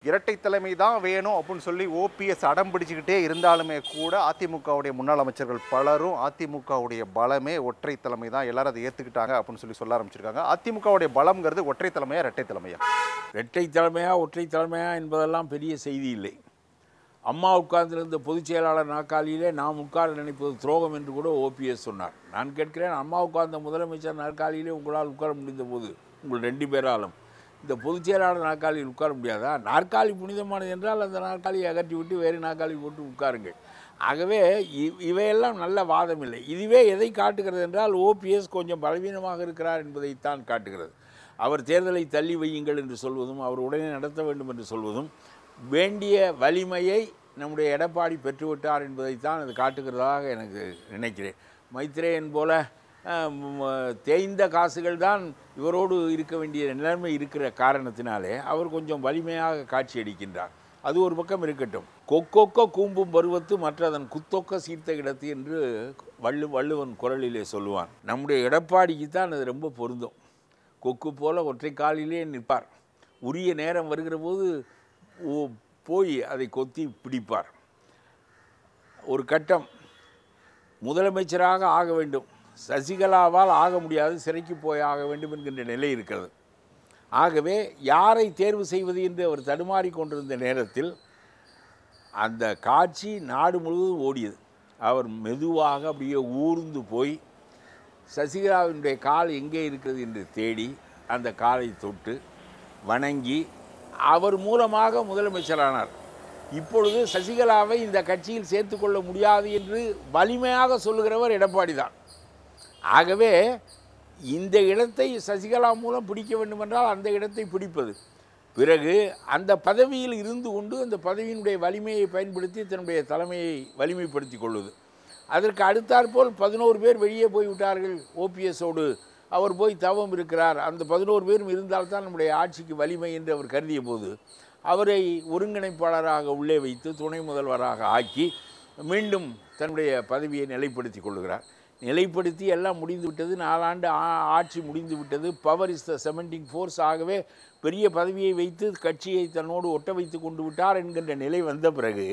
இரட்டை தலைமை தான் வேணும் அப்படின்னு சொல்லி ஓபிஎஸ் அடம் பிடிச்சுக்கிட்டே இருந்தாலுமே கூட அதிமுகவுடைய முன்னாள் அமைச்சர்கள் பலரும் அதிமுகவுடைய பலமே ஒற்றை தலைமை தான் எல்லாரும் அதை ஏற்றுக்கிட்டாங்க அப்படின்னு சொல்லி சொல்ல ஆரம்பிச்சிருக்காங்க அதிமுகவுடைய பலம்ங்கிறது ஒற்றை தலைமையா இரட்டை தலைமையா இரட்டை தலைமையா ஒற்றை தலைமையா என்பதெல்லாம் பெரிய செய்தி இல்லை அம்மா உட்கார்ந்திருந்த பொதுச் செயலாளர் நாற்காலியிலே நாம் உட்கார நினைப்பது துரோகம் என்று கூட ஓபிஎஸ் சொன்னார் நான் கேட்கிறேன் அம்மா உட்கார்ந்த முதலமைச்சர் நாற்காலியிலே உங்களால் உட்கார முடிந்த போது உங்கள் ரெண்டு பேராலும் இந்த பொதுச் செயலாளர் நாற்காலியில் உட்கார முடியாதா நாற்காலி புனிதமானது என்றால் அந்த நாற்காலியை அகற்றி விட்டு வேறு நாற்காலி போட்டு உட்காருங்கள் ஆகவே இ- இவையெல்லாம் நல்ல வாதம் இல்லை இதுவே எதை காட்டுகிறது என்றால் ஓபிஎஸ் கொஞ்சம் பலவீனமாக இருக்கிறார் என்பதைத்தான் காட்டுகிறது அவர் தேர்தலை தள்ளி வையுங்கள் என்று சொல்வதும் அவர் உடனே நடத்த வேண்டும் என்று சொல்வதும் வேண்டிய வலிமையை நம்முடைய எடப்பாடி பெற்றுவிட்டார் என்பதைத்தான் அது காட்டுகிறதாக எனக்கு நினைக்கிறேன் மைத்ரேயன் போல அஹ், ம், தேய்ந்த காசுகள் தான் இவரோடு இருக்க வேண்டிய நிலைமை இருக்கிற காரணத்தினாலே அவர் கொஞ்சம் வலிமையாக காட்சியளிக்கின்றார் அது ஒரு பக்கம் இருக்கட்டும் கொக்கொக்க கூம்பும் பருவத்து மற்றதன் குத்தொக்க சீர்த்த இடத்து என்று வள்ளு வள்ளுவன் குரலிலே சொல்லுவான் நம்முடைய எடப்பாடிக்கு தான் அது ரொம்ப பொருந்தும் கொக்கு போல ஒற்றை காலிலே நிற்பார் உரிய நேரம் வருகிற போது ஓ- போய் அதை கொத்தி பிடிப்பார் ஒரு கட்டம் முதலமைச்சராக ஆக வேண்டும் சசிகலாவால் ஆக முடியாது சிறைக்கு போய் ஆக வேண்டும் என்கின்ற நிலை இருக்கிறது ஆகவே யாரை தேர்வு செய்வது என்று அவர் தடுமாறி கொண்டிருந்த நேரத்தில் அந்த காட்சி நாடு முழுவதும் ஓடியது அவர் மெதுவாக அப்படியே ஊர்ந்து போய் சசிகலாவினுடைய கால் எங்கே இருக்கிறது என்று தேடி அந்த காலை தொட்டு வணங்கி அவர் மூலமாக முதலமைச்சரானார் இப்பொழுது சசிகலாவை இந்த கட்சியில் சேர்த்துக்கொள்ள முடியாது என்று வலிமையாக சொல்லுகிறவர் எடப்பாடி தான் ஆகவே இந்த இடத்தை சசிகலா மூலம் பிடிக்க வேண்டுமென்றால் அந்த இடத்தை பிடிப்பது பிறகு அந்த பதவியில் இருந்து கொண்டு அந்த பதவியினுடைய வலிமையை பயன்படுத்தி தன்னுடைய தலைமையை வலிமைப்படுத்திக் கொள்வது அதற்கு அடுத்தாற்போல் பதினோரு பேர் வெளியே போய்விட்டார்கள் ஓபிஎஸோடு அவர் போய் தவம் இருக்கிறார் அந்த பதினோரு பேரும் இருந்தால்தான் நம்முடைய ஆட்சிக்கு வலிமை என்று அவர் கருதிய போது அவரை ஒருங்கிணைப்பாளராக உள்ளே வைத்து துணை முதல்வராக ஆக்கி மீண்டும் தன்னுடைய பதவியை நிலைப்படுத்தி கொள்கிறார் நிலைப்படுத்தி எல்லாம் முடிந்து விட்டது நாலாண்டு ஆ- ஆட்சி முடிந்து விட்டது power is the cementing force ஆகவே பெரிய பதவியை வைத்து கட்சியை தன்னோடு ஒட்ட வைத்து கொண்டு விட்டார் என்கின்ற நிலை வந்த பிறகு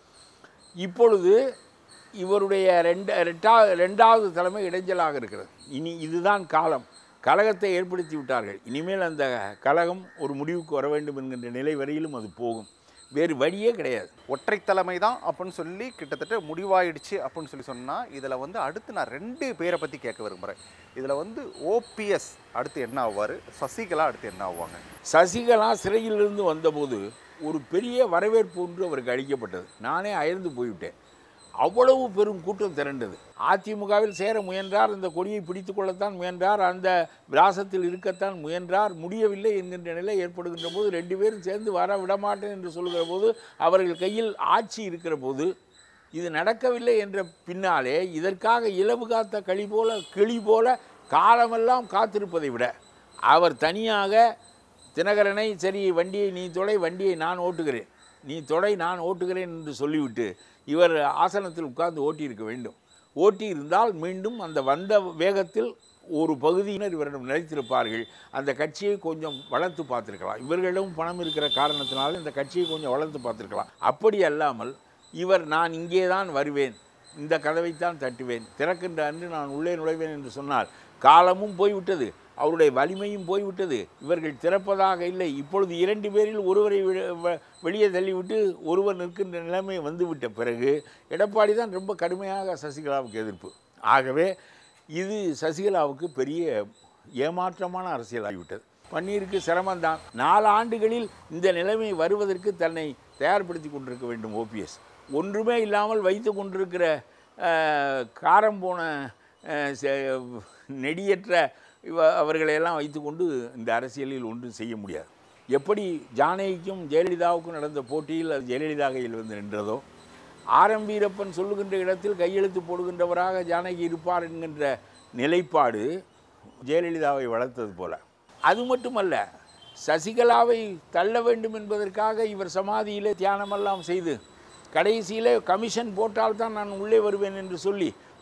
இப்பொழுது இவருடைய ரெண்டு ரெட்டா ரெண்டாவது தலைமை இடைஞ்சலாக இருக்கிறது இனி இதுதான் காலம் கழகத்தை ஏற்படுத்தி விட்டார்கள் இனிமேல் அந்த கழகம் ஒரு முடிவுக்கு வர வேண்டும் என்கின்ற நிலை வரையிலும் அது போகும் வேறு வழியே கிடையாது ஒற்றை தலைமை தான் அப்படின்னு சொல்லி கிட்டத்தட்ட முடிவாயிடுச்சு அப்படின்னு சொல்லி சொன்னால் இதில் வந்து அடுத்து நான் ரெண்டு பேரை பற்றி கேட்க விரும்புகிறேன் இதில் வந்து ஓபிஎஸ் அடுத்து என்ன ஆவார் சசிகலா அடுத்து என்ன ஆவாங்க சசிகலா சிறையிலிருந்து வந்தபோது ஒரு பெரிய வரவேற்பு ஒன்று அவருக்கு அளிக்கப்பட்டது நானே அயர்ந்து போய்விட்டேன் அவ்வளவு பெரும் கூட்டம் திரண்டது அதிமுகவில் சேர முயன்றார் அந்த கொடியை பிடித்து கொள்ளத்தான் முயன்றார் அந்த விலாசத்தில் இருக்கத்தான் முயன்றார் முடியவில்லை என்கின்ற நிலை ஏற்படுகின்ற போது ரெண்டு பேரும் சேர்ந்து வர விடமாட்டேன் என்று சொல்கிற போது அவர்கள் கையில் ஆட்சி இருக்கிற போது இது நடக்கவில்லை என்ற பின்னாலே இதற்காக இலவு காத்த களி போல கிளி போல காலமெல்லாம் காத்திருப்பதை விட அவர் தனியாக தினகரனை சரி வண்டியை நீ தொடை வண்டியை நான் ஓட்டுகிறேன் நீ தொடை நான் ஓட்டுகிறேன் என்று சொல்லிவிட்டு இவர் ஆசனத்தில் உட்கார்ந்து ஓட்டியிருக்க வேண்டும் ஓட்டி இருந்தால் மீண்டும் அந்த வந்த வேகத்தில் ஒரு பகுதியினர் இவரிடம் நிலைத்திருப்பார்கள் அந்த கட்சியை கொஞ்சம் வளர்த்து பார்த்திருக்கலாம் இவர்களிடம் பணம் இருக்கிற காரணத்தினால இந்த கட்சியை கொஞ்சம் வளர்த்து பார்த்திருக்கலாம் அப்படி அல்லாமல் இவர் நான் இங்கே தான் வருவேன் இந்த கதவைத்தான் தட்டுவேன் திறக்கின்ற அன்று நான் உள்ளே நுழைவேன் என்று சொன்னால் காலமும் போய்விட்டது அவருடைய வலிமையும் போய்விட்டது இவர்கள் திறப்பதாக இல்லை இப்பொழுது இரண்டு பேரில் ஒருவரை விட- வ- வெளியே தள்ளிவிட்டு ஒருவர் நிற்கின்ற நிலைமை வந்துவிட்ட பிறகு எடப்பாடி தான் ரொம்ப கடுமையாக சசிகலாவுக்கு எதிர்ப்பு ஆகவே இது சசிகலாவுக்கு பெரிய ஏமாற்றமான அரசியலாகிவிட்டது பன்னீருக்கு சிரமம்தான் நாலு ஆண்டுகளில் இந்த நிலைமை வருவதற்கு தன்னை தயார்படுத்தி கொண்டிருக்க வேண்டும் ஓபிஎஸ் ஒன்றுமே இல்லாமல் வைத்து கொண்டிருக்கிற அஹ், காரம் போன அஹ், செ- நெடியற்ற இவ அவர்களையெல்லாம் வைத்துக்கொண்டு இந்த அரசியலில் ஒன்றும் செய்ய முடியாது எப்படி ஜானகிக்கும் ஜெயலலிதாவுக்கும் நடந்த போட்டியில் அது ஜெயலலிதா கையில் வந்து நின்றதோ ஆரம் வீரப்பன் சொல்லுகின்ற இடத்தில் கையெழுத்து போடுகின்றவராக ஜானகி இருப்பார் என்கின்ற நிலைப்பாடு ஜெயலலிதாவை வளர்த்தது போல அது மட்டுமல்ல சசிகலாவை தள்ள வேண்டும் என்பதற்காக இவர் சமாதியிலே தியானமெல்லாம் செய்து கடைசியிலே கமிஷன் போட்டால்தான் நான் உள்ளே வருவேன் என்று சொல்லி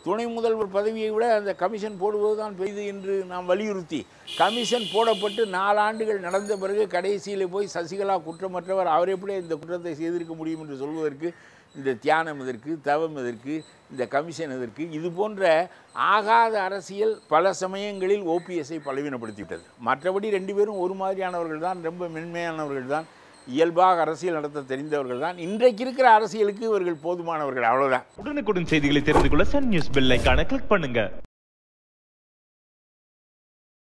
துணை முதல்வர் பதவியை விட அந்த கமிஷன் போடுவது தான் பெரிது என்று நாம் வலியுறுத்தி கமிஷன் போடப்பட்டு நாலாண்டுகள் நடந்த பிறகு கடைசியில் போய் சசிகலா குற்றமற்றவர் அவர் எப்படி இந்த குற்றத்தை செய்திருக்க முடியும் என்று சொல்வதற்கு இந்த தியானம் எதற்கு தவம் எதற்கு இந்த கமிஷன் எதற்கு இது போன்ற ஆகாத அரசியல் பல சமயங்களில் ஓபிஎஸ்ஐ பலவீனப்படுத்திவிட்டது மற்றபடி ரெண்டு பேரும் ஒரு மாதிரியானவர்கள் தான் ரொம்ப மென்மையானவர்கள் தான் இயல்பாக அரசியல் நடத்த தெரிந்தவர்கள் தான் இன்றைக்கு இருக்கிற அரசியலுக்கு இவர்கள் போதுமானவர்கள் அவ்வளவுதான் உடனுக்குடன் செய்திகளை தெரிந்து கொள்ள சன் நியூஸ் பெல் ஐகானை கிளிக் பண்ணுங்க